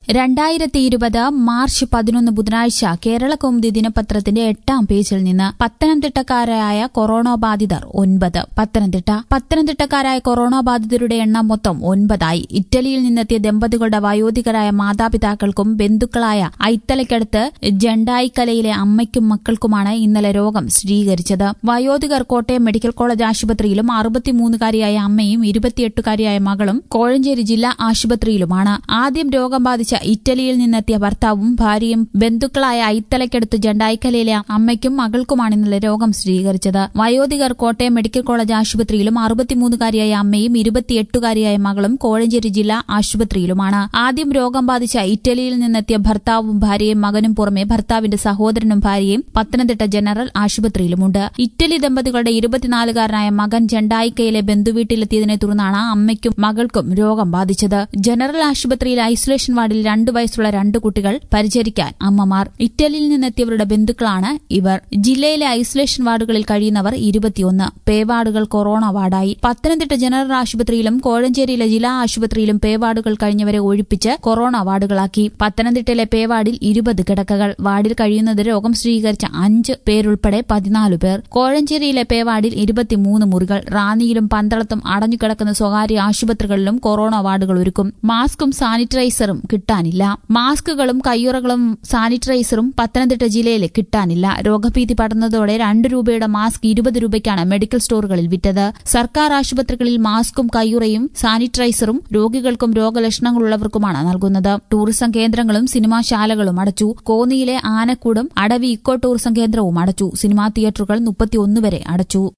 രണ്ടായിരത്തി ഇരുപത് മാർച്ച് പതിനൊന്ന് ബുധനാഴ്ച കേരള കൗമുദി ദിനപത്രത്തിന്റെ എട്ടാം പേജിൽ നിന്ന് പത്തനംതിട്ടക്കാരായ കൊറോണ ബാധിതർ ഒൻപത് പത്തനംതിട്ട പത്തനംതിട്ടക്കാരായ കൊറോണ ബാധിതരുടെ എണ്ണം മൊത്തം ഒൻപതായി ഇറ്റലിയിൽ നിന്നെത്തിയ ദമ്പതികളുടെ വയോധികരായ മാതാപിതാക്കൾക്കും ബന്ധുക്കളായ ഐത്തലയ്ക്കടുത്ത് ജണ്ടായിക്കലയിലെ അമ്മയ്ക്കും മക്കൾക്കുമാണ് ഇന്നലെ രോഗം സ്ഥിരീകരിച്ചത് വയോധികർ കോട്ടയം മെഡിക്കൽ കോളേജ് ആശുപത്രിയിലും അറുപത്തിമൂന്നുകാരിയായ അമ്മയും ഇരുപത്തിയെട്ടുകാരിയായ മകളും കോഴഞ്ചേരി ജില്ലാ ആശുപത്രിയിലുമാണ് ആദ്യം രോഗം ബാധിച്ച ഇറ്റലിയിൽ നിന്നെത്തിയ ഭർത്താവും ഭാര്യയും ബന്ധുക്കളായ ഐത്തലയ്ക്കടുത്ത് ജണ്ടായിക്കലയിലെ അമ്മയ്ക്കും മകൾക്കുമാണ് ഇന്നലെ രോഗം സ്ഥിരീകരിച്ചത് വയോധികർ കോട്ടയം മെഡിക്കൽ കോളേജ് ആശുപത്രിയിലും അറുപത്തിമൂന്നുകാരിയായ അമ്മയും ഇരുപത്തിയെട്ടുകാരിയായ മകളും കോഴഞ്ചേരി ജില്ലാ ആശുപത്രിയിലുമാണ് ആദ്യം രോഗം ബാധിച്ച ഇറ്റലിയിൽ നിന്നെത്തിയ ഭർത്താവും ഭാര്യയും മകനും പുറമെ ഭർത്താവിന്റെ സഹോദരനും ഭാര്യയും പത്തനംതിട്ട ജനറൽ ആശുപത്രിയിലുമുണ്ട് ഇറ്റലി ദമ്പതികളുടെ ഇരുപത്തിനാലുകാരനായ മകൻ ജണ്ടായിക്കയിലെ ബന്ധുവീട്ടിലെത്തിയതിനെ തുടർന്നാണ് അമ്മയ്ക്കും മകൾക്കും രോഗം ബാധിച്ചത് ജനറൽ ആശുപത്രിയിൽ ഐസൊലേഷൻ വാർഡിൽ രണ്ടു വയസ്സുള്ള രണ്ട് കുട്ടികൾ പരിചരിക്കാൻ അമ്മമാർ ഇറ്റലിയിൽ നിന്നെത്തിയവരുടെ ബന്ധുക്കളാണ് ഇവർ ജില്ലയിലെ ഐസൊലേഷൻ വാർഡുകളിൽ കഴിയുന്നവർ ഇരുപത്തിയൊന്ന് പേ വാർഡുകൾ കൊറോണ വാർഡായി പത്തനംതിട്ട ജനറൽ ആശുപത്രിയിലും കോഴഞ്ചേരിയിലെ ജില്ലാ ആശുപത്രിയിലും പേ വാർഡുകൾ കഴിഞ്ഞവരെ ഒഴിപ്പിച്ച് കൊറോണ വാർഡുകളാക്കി പത്തനംതിട്ടയിലെ പേ വാർഡിൽ ഇരുപത് കിടക്കകൾ വാർഡിൽ കഴിയുന്നത് രോഗം സ്ഥിരീകരിച്ച അഞ്ച് പേരുൾപ്പെടെ പതിനാല് പേർ കോഴഞ്ചേരിയിലെ പേ വാർഡിൽ ഇരുപത്തിമൂന്ന് മുറികൾ റാന്നിയിലും പന്തളത്തും അടഞ്ഞുകിടക്കുന്ന സ്വകാര്യ ആശുപത്രികളിലും കൊറോണ വാർഡുകൾ ഒരുക്കും മാസ്കും സാനിറ്റൈസറും കിട്ടാനില്ല മാസ്കുകളും കയ്യുറകളും സാനിറ്റൈസറും പത്തനംതിട്ട ജില്ലയിൽ കിട്ടാനില്ല രോഗഭീതി പടർന്നതോടെ രണ്ട് രൂപയുടെ മാസ്ക് ഇരുപത് രൂപയ്ക്കാണ് മെഡിക്കൽ സ്റ്റോറുകളിൽ വിറ്റത് സർക്കാർ ആശുപത്രികളിൽ മാസ്കും കയ്യുറയും സാനിറ്റൈസറും രോഗികൾക്കും രോഗലക്ഷണങ്ങളുള്ളവർക്കുമാണ് നൽകുന്നത് ടൂറിസം കേന്ദ്രങ്ങളും സിനിമാശാലകളും അടച്ചു കോന്നിയിലെ ആനക്കൂടും അടവി ഇക്കോ ടൂറിസം കേന്ദ്രവും അടച്ചു സിനിമാ തിയേറ്ററുകൾ മുപ്പത്തിയൊന്ന് വരെ അടച്ചു